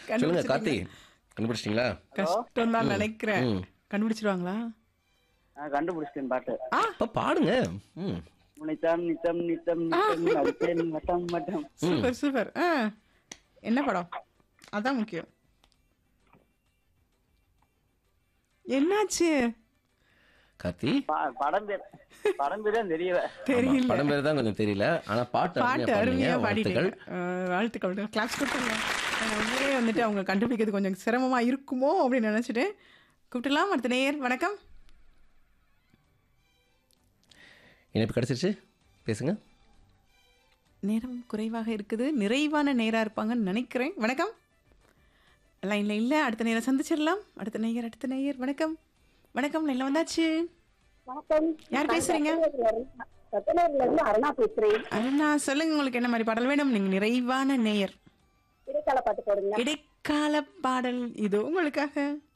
சொல்லுங்க கார்த்தி கண்டுபிடிச்சிட்டீங்களா கஷ்டம் தான் நினைக்கிறேன் ம். கண்டுபிடிச்சிருவாங்களா நான் கண்டுபிடிச்சிட்டேன் பாட்டு ஆ அப்ப பாடுங்க ம் நித்தம் நித்தம் நித்தம் நித்தம் அடித்தேன் மட்டம் மட்டம் சூப்பர் சூப்பர் ஆ என்ன படம் அதான் முக்கியம் என்னாச்சு கார்த்தி பா- படம் பேர் படம் பேர் தான் தெரியல ஆமா, தெரியல படம் பேர் தான் கொஞ்சம் தெரியல ஆனா பாட்டு பாட்டு அருமையா அருமையா பாடுனீங்க. பாடிட்டீங்க வாழ்த்துக்கள் ஆ, வாழ்த்துக்கள் கிளாப்ஸ் கொடுத்துருங்க நான் உண்மையிலே வந்துட்டு அவங்க கண்டுபிடிக்கிறது கொஞ்சம் சிரமமா இருக்குமோ அப்படின்னு நினைச்சிட்டு கூப்பிட்டுலாம் அடுத்த நேயர் வணக்கம் இணைப்பு கிடைச்சிருச்சு பேசுங்க நேரம் குறைவாக இருக்குது நிறைவான நேரா இருப்பாங்கன்னு நினைக்கிறேன் வணக்கம் லைன்ல இல்ல அடுத்த நேரம் சந்திச்சிடலாம் அடுத்த நேயர் அடுத்த நேயர் வணக்கம் வணக்கம் லைன்ல வந்தாச்சு வணக்கம் யார் பேசுறீங்க சத்தனூர்ல இருந்து அருணா பேசுறேன் அருணா சொல்லுங்க உங்களுக்கு என்ன மாதிரி பாடல் வேணும் நீங்க நிறைவான நேயர் இடைக்கால பாட்டு போடுங்க இடைக்கால பாடல் இது உங்களுக்காக